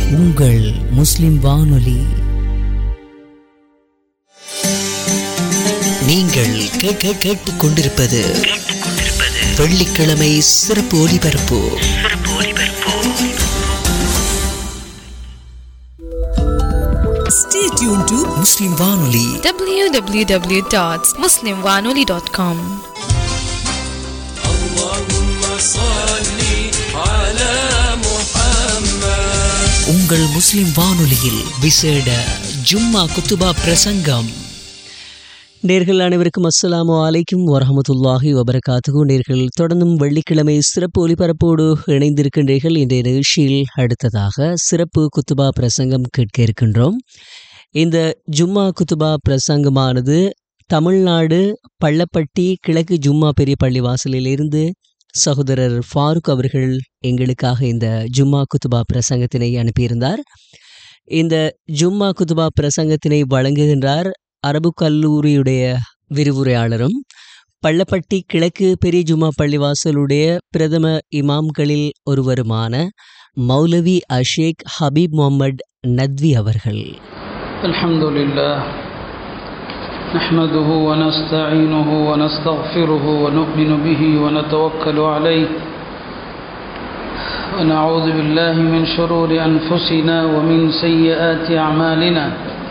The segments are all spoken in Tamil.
உங்கள் முஸ்லிம் வானொலி நீங்கள் கேட்க கேட்டுக் கொண்டிருப்பது வெள்ளிக்கிழமை சிறப்பு ஒலிபரப்பு Stay tuned to முஸ்லிம் வானொலி www.muslimwanoli.com உங்கள் முஸ்லிம் வானொலியில் விசேட ஜும்மா குத்துபா பிரசங்கம் நேர்கள் அனைவருக்கும் அஸ்ஸலாமு அலைக்கும் வரஹமத்துல்லாஹி வபரகாத்துகு நேர்கள் தொடர்ந்தும் வெள்ளிக்கிழமை சிறப்பு ஒலிபரப்போடு இணைந்திருக்கின்றீர்கள் இன்றைய நிகழ்ச்சியில் அடுத்ததாக சிறப்பு குத்துபா பிரசங்கம் கேட்க இருக்கின்றோம் இந்த ஜும்மா குத்துபா பிரசங்கமானது தமிழ்நாடு பள்ளப்பட்டி கிழக்கு ஜும்மா பெரிய பள்ளி வாசலிலிருந்து சகோதரர் ஃபாரூக் அவர்கள் எங்களுக்காக இந்த ஜும்மா குத்துபா பிரசங்கத்தினை அனுப்பியிருந்தார் இந்த ஜும்மா குத்துபா பிரசங்கத்தினை வழங்குகின்றார் அரபு கல்லூரியுடைய விரிவுரையாளரும் பள்ளப்பட்டி கிழக்கு பெரிய ஜும்மா பள்ளிவாசலுடைய பிரதம இமாம்களில் ஒருவருமான மௌலவி அஷேக் ஹபீப் முகமது நத்வி அவர்கள் الحمد لله نحمده ونستعينه ونستغفره ونؤمن به ونتوكل عليه ونعوذ بالله من شرور أنفسنا ومن سيئات أعمالنا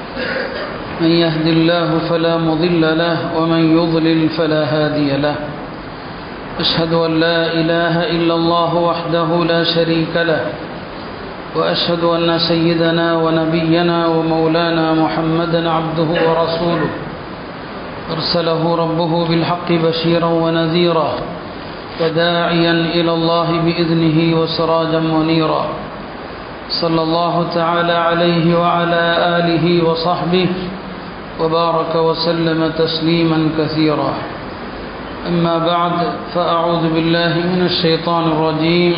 من يهد الله فلا مضل له ومن يضلل فلا هادي له أشهد أن لا إله إلا الله وحده لا شريك له واشهد ان سيدنا ونبينا ومولانا محمدا عبده ورسوله ارسله ربه بالحق بشيرا ونذيرا وداعيا الى الله باذنه وسراجا منيرا صلى الله تعالى عليه وعلى اله وصحبه وبارك وسلم تسليما كثيرا اما بعد فاعوذ بالله من الشيطان الرجيم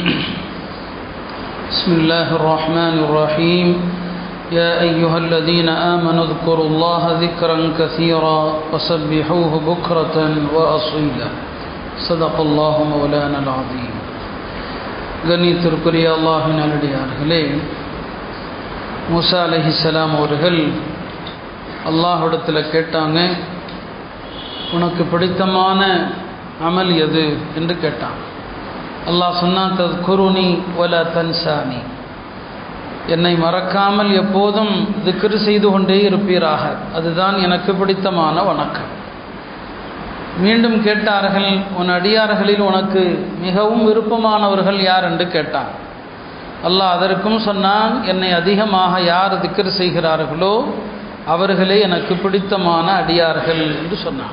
بسم الله الرحمن الرحيم يا أيها الذين آمنوا اذكروا الله ذكرا كثيرا وسبحوه بكرة وأصيلا صدق الله مولانا العظيم கண்ணியத்திற்குரிய அல்லாஹின் நல்லடியார்களே மூசா அலஹிசலாம் அவர்கள் அல்லாஹிடத்தில் கேட்டாங்க உனக்கு பிடித்தமான அமல் எது என்று கேட்டாங்க அல்லாஹ் சொன்னான் தத் குருணி ஒல தன்சானி என்னை மறக்காமல் எப்போதும் திக்ரு செய்து கொண்டே இருப்பீராக அதுதான் எனக்கு பிடித்தமான வணக்கம் மீண்டும் கேட்டார்கள் உன் அடியார்களில் உனக்கு மிகவும் விருப்பமானவர்கள் யார் என்று கேட்டான் அல்லாஹ் அதற்கும் சொன்னான் என்னை அதிகமாக யார் திக்ரு செய்கிறார்களோ அவர்களே எனக்கு பிடித்தமான அடியார்கள் என்று சொன்னான்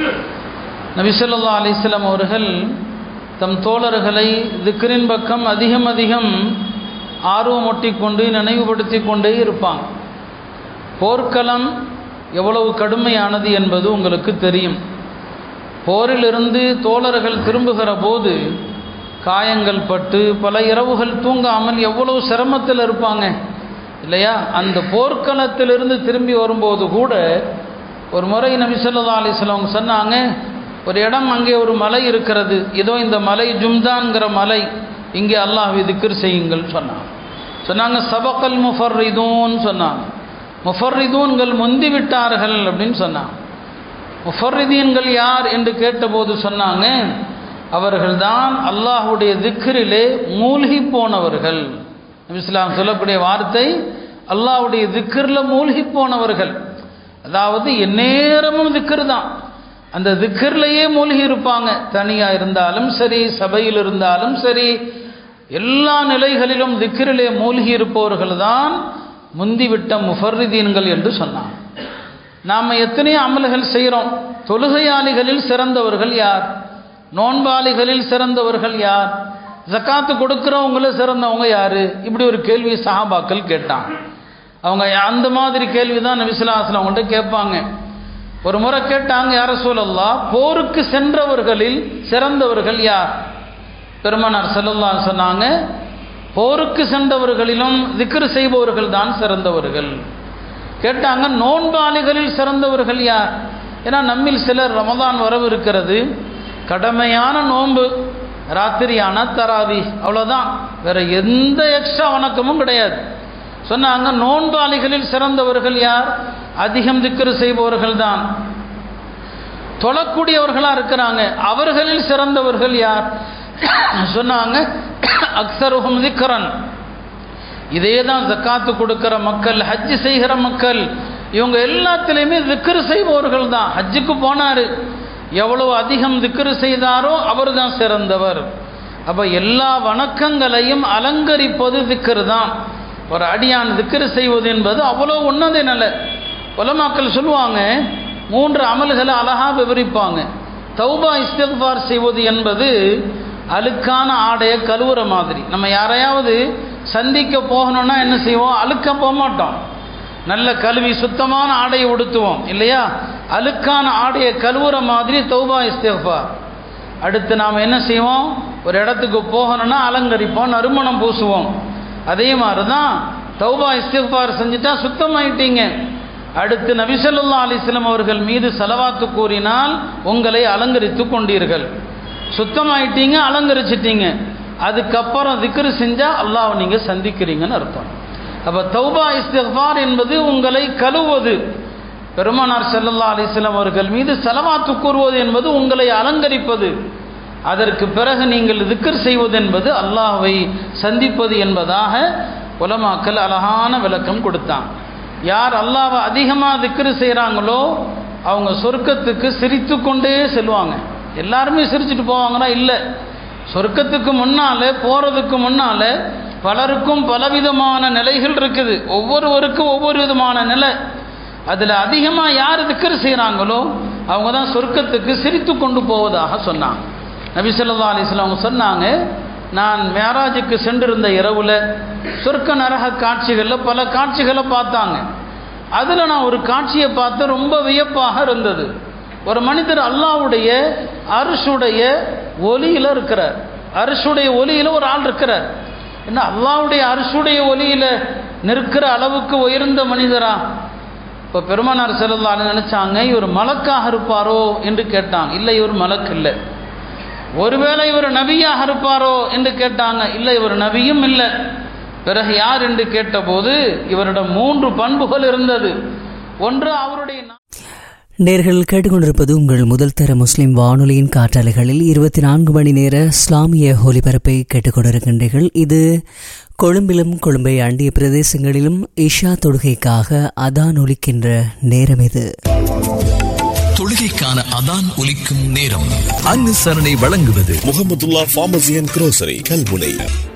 நபிசல்லா அலிஸ்லாம் அவர்கள் தம் தோழர்களை திக்ரின் பக்கம் அதிகம் அதிகம் ஆர்வமூட்டி கொண்டு நினைவுபடுத்தி கொண்டே இருப்பாங்க போர்க்களம் எவ்வளவு கடுமையானது என்பது உங்களுக்கு தெரியும் போரிலிருந்து தோழர்கள் திரும்புகிற போது காயங்கள் பட்டு பல இரவுகள் தூங்காமல் எவ்வளவு சிரமத்தில் இருப்பாங்க இல்லையா அந்த போர்க்களத்திலிருந்து திரும்பி வரும்போது கூட ஒரு முறை நபி சொல்லா அலிஸ்லாம் சொன்னாங்க ஒரு இடம் அங்கே ஒரு மலை இருக்கிறது இதோ இந்த மலை ஜும்தான்கிற மலை இங்கே அல்லாஹ் திக்ர் செய்யுங்கள் சொன்னாங்க சொன்னாங்க சபக்கல் முஃபர்ரிதூன் சொன்னாங்க முஃபர்ரிதூன்கள் முந்தி விட்டார்கள் அப்படின்னு சொன்னாங்க முஃபர்ரிதீன்கள் யார் என்று கேட்டபோது சொன்னாங்க அவர்கள்தான் அல்லாஹுடைய திக்ரிலே மூழ்கி போனவர்கள் இஸ்லாம் சொல்லக்கூடிய வார்த்தை அல்லாஹுடைய திக்ரில் மூழ்கி போனவர்கள் அதாவது எந்நேரமும் திக்ரு தான் அந்த திக்கர்லையே மூழ்கி இருப்பாங்க தனியாக இருந்தாலும் சரி சபையில் இருந்தாலும் சரி எல்லா நிலைகளிலும் திக்கிரிலே மூழ்கி இருப்பவர்கள் தான் முந்திவிட்ட முஃபர்ரிதீன்கள் என்று சொன்னான் நாம் எத்தனையோ அமல்கள் செய்கிறோம் தொழுகையாளிகளில் சிறந்தவர்கள் யார் நோன்பாளிகளில் சிறந்தவர்கள் யார் ஜக்காத்து கொடுக்குறவங்கள சிறந்தவங்க யார் இப்படி ஒரு கேள்வி சஹாபாக்கள் கேட்டாங்க அவங்க அந்த மாதிரி கேள்வி தான் நபிசுல்லாஸ்லாம் அவங்கள்ட்ட கேட்பாங்க ஒரு முறை கேட்டாங்க யார சூழல்லா போருக்கு சென்றவர்களில் சிறந்தவர்கள் யார் பெருமனார் செல்லல்லா சொன்னாங்க போருக்கு சென்றவர்களிலும் திக்ரு செய்பவர்கள் தான் சிறந்தவர்கள் கேட்டாங்க நோன்பாளிகளில் சிறந்தவர்கள் யார் ஏன்னா நம்மில் சிலர் ரமதான் வரவு இருக்கிறது கடமையான நோன்பு ராத்திரியான தராவி அவ்வளோதான் வேற எந்த எக்ஸ்ட்ரா வணக்கமும் கிடையாது சொன்னாங்க நோன்பாளிகளில் சிறந்தவர்கள் யார் அதிகம் திக்ரு செய்பவர்கள் தான் தொழக்கூடியவர்களாக இருக்கிறாங்க அவர்களில் சிறந்தவர்கள் யார் சொன்னாங்க அக்சருஹும் திக்ரன் இதே தான் ஜக்காத்து கொடுக்கிற மக்கள் ஹஜ்ஜு செய்கிற மக்கள் இவங்க எல்லாத்துலேயுமே திக்ரு செய்பவர்கள் தான் ஹஜ்ஜுக்கு போனார் எவ்வளவு அதிகம் திக்ரு செய்தாரோ அவர் தான் சிறந்தவர் அப்போ எல்லா வணக்கங்களையும் அலங்கரிப்பது திக்ரு தான் ஒரு அடியான் திக்ரு செய்வது என்பது அவ்வளோ உன்னத நிலை உலமாக்கள் சொல்லுவாங்க மூன்று அமல்களை அழகாக விவரிப்பாங்க தௌபா இஸ்திஃபார் செய்வது என்பது அழுக்கான ஆடையை கழுவுற மாதிரி நம்ம யாரையாவது சந்திக்க போகணும்னா என்ன செய்வோம் அழுக்க போக மாட்டோம் நல்ல கழுவி சுத்தமான ஆடையை உடுத்துவோம் இல்லையா அழுக்கான ஆடையை கழுவுற மாதிரி தௌபா இஸ்திஃபார் அடுத்து நாம் என்ன செய்வோம் ஒரு இடத்துக்கு போகணும்னா அலங்கரிப்போம் நறுமணம் பூசுவோம் அதே மாதிரி தான் தௌபா இஸ்திஃபார் செஞ்சுட்டா சுத்தமாயிட்டீங்க அடுத்து நபிசல்லா அலிஸ்லாம் அவர்கள் மீது செலவாத்து கூறினால் உங்களை அலங்கரித்து கொண்டீர்கள் சுத்தமாயிட்டீங்க அலங்கரிச்சிட்டீங்க அதுக்கப்புறம் திக்ரு செஞ்சால் அல்லாஹ் நீங்கள் சந்திக்கிறீங்கன்னு அர்த்தம் அப்போ தௌபா இஸ்திஃபார் என்பது உங்களை கழுவது பெருமானார் செல்லல்லா அலிஸ்லாம் அவர்கள் மீது செலவாத்து கூறுவது என்பது உங்களை அலங்கரிப்பது அதற்கு பிறகு நீங்கள் திக்ர் செய்வது என்பது அல்லாஹ்வை சந்திப்பது என்பதாக உலமாக்கல் அழகான விளக்கம் கொடுத்தான் யார் அல்லாவை அதிகமாக திக்ரு செய்கிறாங்களோ அவங்க சொர்க்கத்துக்கு சிரித்து கொண்டே செல்வாங்க எல்லாருமே சிரிச்சுட்டு போவாங்கன்னா இல்லை சொர்க்கத்துக்கு முன்னால் போகிறதுக்கு முன்னால் பலருக்கும் பலவிதமான நிலைகள் இருக்குது ஒவ்வொருவருக்கும் ஒவ்வொரு விதமான நிலை அதில் அதிகமாக யார் திக்கர் செய்கிறாங்களோ அவங்க தான் சொர்க்கத்துக்கு சிரித்து கொண்டு போவதாக சொன்னாங்க நபி சொல்லா அலிஸ்லாம் அவங்க சொன்னாங்க நான் மேராஜுக்கு சென்றிருந்த இரவில் சொர்க்க நரக காட்சிகளில் பல காட்சிகளை பார்த்தாங்க அதில் நான் ஒரு காட்சியை பார்த்து ரொம்ப வியப்பாக இருந்தது ஒரு மனிதர் அல்லாவுடைய அரிசுடைய ஒலியில் இருக்கிறார் அரிசுடைய ஒலியில் ஒரு ஆள் இருக்கிறார் என்ன அல்லாவுடைய அரிசுடைய ஒலியில் நிற்கிற அளவுக்கு உயர்ந்த மனிதரா இப்போ பெருமானார் செல்லலான்னு நினச்சாங்க இவர் மலக்காக இருப்பாரோ என்று கேட்டாங்க இல்லை இவர் மலக்கு இல்லை ஒருவேளை இவர் நபியாக இருப்பாரோ என்று கேட்டாங்க இல்லை இவர் நபியும் இல்லை பிறகு யார் என்று கேட்டபோது இவரிடம் மூன்று பண்புகள் இருந்தது ஒன்று அவருடைய நேர்கள் கேட்டுக்கொண்டிருப்பது உங்கள் முதல் தர முஸ்லிம் வானொலியின் காற்றாலைகளில் இருபத்தி நான்கு மணி நேர இஸ்லாமிய ஒலிபரப்பை கேட்டுக்கொண்டிருக்கின்றீர்கள் இது கொழும்பிலும் கொழும்பை அண்டிய பிரதேசங்களிலும் இஷா தொழுகைக்காக அதான் ஒலிக்கின்ற நேரம் இது தொழுகைக்கான அதான் ஒலிக்கும் நேரம் அனுசரணை வழங்குவது Mahmudullah pharmacy and grocery Kalmunai